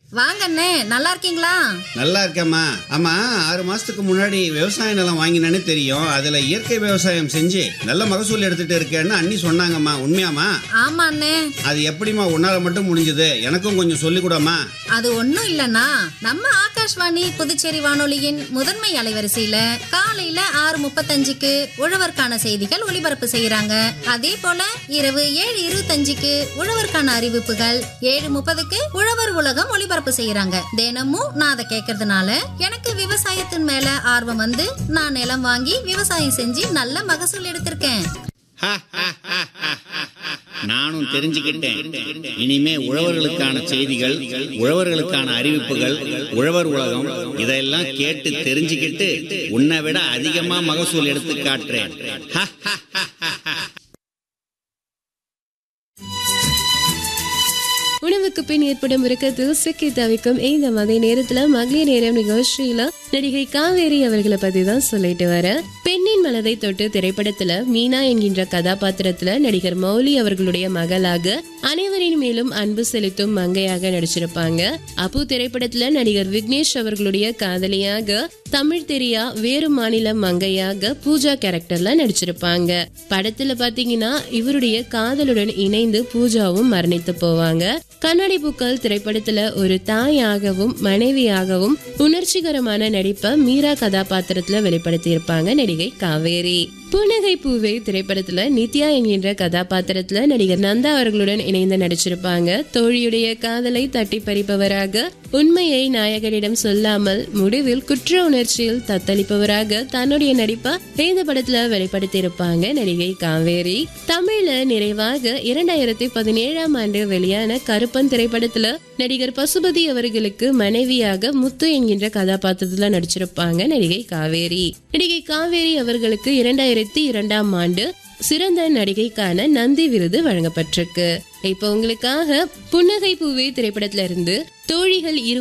வாங்க அண்ணே நல்லா இருக்கீங்களா நல்லா இருக்கேம்மா ஆமா ஆறு மாசத்துக்கு முன்னாடி விவசாய நிலம் வாங்கினேன்னு தெரியும் அதுல இயற்கை விவசாயம் செஞ்சு நல்ல மகசூல் எடுத்துட்டு இருக்கேன்னு அண்ணி சொன்னாங்கம்மா உண்மையாம்மா ஆமா அண்ணே அது எப்படிம்மா உன்னால மட்டும் முடிஞ்சது எனக்கும் கொஞ்சம் சொல்லிக் கூடம்மா அது ஒண்ணும் இல்லனா நம்ம ஆகாஷ்வாணி புதுச்சேரி வானொலியின் முதன்மை அலைவரிசையில காலையில ஆறு முப்பத்தஞ்சுக்கு உழவர்க்கான செய்திகள் ஒளிபரப்பு செய்யறாங்க அதே போல இரவு ஏழு இருபத்தஞ்சுக்கு உழவர்க்கான அறிவிப்புகள் ஏழு முப்பதுக்கு உழவர் உலகம் ஒளிபரப்பு செய்யறாங்க தினமும் நான் அதை கேட்கறதுனால எனக்கு விவசாயத்தின் மேல ஆர்வம் வந்து நான் நிலம் வாங்கி விவசாயம் செஞ்சு நல்ல மகசூல் எடுத்திருக்கேன் நானும் தெரிஞ்சுக்கிட்டேன் இனிமே உழவர்களுக்கான செய்திகள் உழவர்களுக்கான அறிவிப்புகள் உழவர் உலகம் இதெல்லாம் கேட்டு தெரிஞ்சுக்கிட்டு உன்னை விட அதிகமா மகசூல் எடுத்து காட்டுறேன் உணவுக்கு பின் ஏற்படும் உறக்கத்தில் சிக்கி தவிக்கும் இந்த மதிய நேரத்துல மகளிர் நேரம் நிகழ்ச்சியில நடிகை காவேரி அவர்களை பத்தி தான் சொல்லிட்டு வர பெண்ணின் மனதை தொட்டு திரைப்படத்துல மீனா என்கின்ற கதாபாத்திரத்துல நடிகர் மௌலி அவர்களுடைய மகளாக அனைவரின் மேலும் அன்பு செலுத்தும் மங்கையாக நடிச்சிருப்பாங்க அப்பு திரைப்படத்துல நடிகர் விக்னேஷ் அவர்களுடைய காதலியாக தமிழ் தெரியா வேறு மாநில மங்கையாக பூஜா கேரக்டர்ல நடிச்சிருப்பாங்க படத்துல பாத்தீங்கன்னா இவருடைய காதலுடன் இணைந்து பூஜாவும் மரணித்து போவாங்க கண்ணாடி பூக்கள் திரைப்படத்துல ஒரு தாயாகவும் மனைவியாகவும் உணர்ச்சிகரமான நடிப்பை மீரா கதாபாத்திரத்துல வெளிப்படுத்தி இருப்பாங்க நடிகை காவேரி புன்னகை பூவே திரைப்படத்துல நித்யா என்கின்ற கதாபாத்திரத்துல நடிகர் நந்தா அவர்களுடன் இணைந்து நடிச்சிருப்பாங்க தோழியுடைய காதலை தட்டி பறிப்பவராக உண்மையை நாயகனிடம் சொல்லாமல் முடிவில் குற்ற உணர்ச்சியில் தத்தளிப்பவராக தன்னுடைய நடிப்பை இந்த படத்துல வெளிப்படுத்தி இருப்பாங்க நடிகை காவேரி தமிழ்ல நிறைவாக இரண்டாயிரத்தி பதினேழாம் ஆண்டு வெளியான கருப்பன் திரைப்படத்துல நடிகர் பசுபதி அவர்களுக்கு மனைவியாக முத்து என்கின்ற கதாபாத்திரத்துல நடிச்சிருப்பாங்க நடிகை காவேரி நடிகை காவேரி அவர்களுக்கு இரண்டாயிரத்தி இரண்டாம் ஆண்டு சிறந்த நடிகைக்கான நந்தி விருது வழங்கப்பட்டிருக்கு இப்போ உங்களுக்காக புன்னகை பூவே திரைப்படத்துல இருந்து தோழிகள் இரு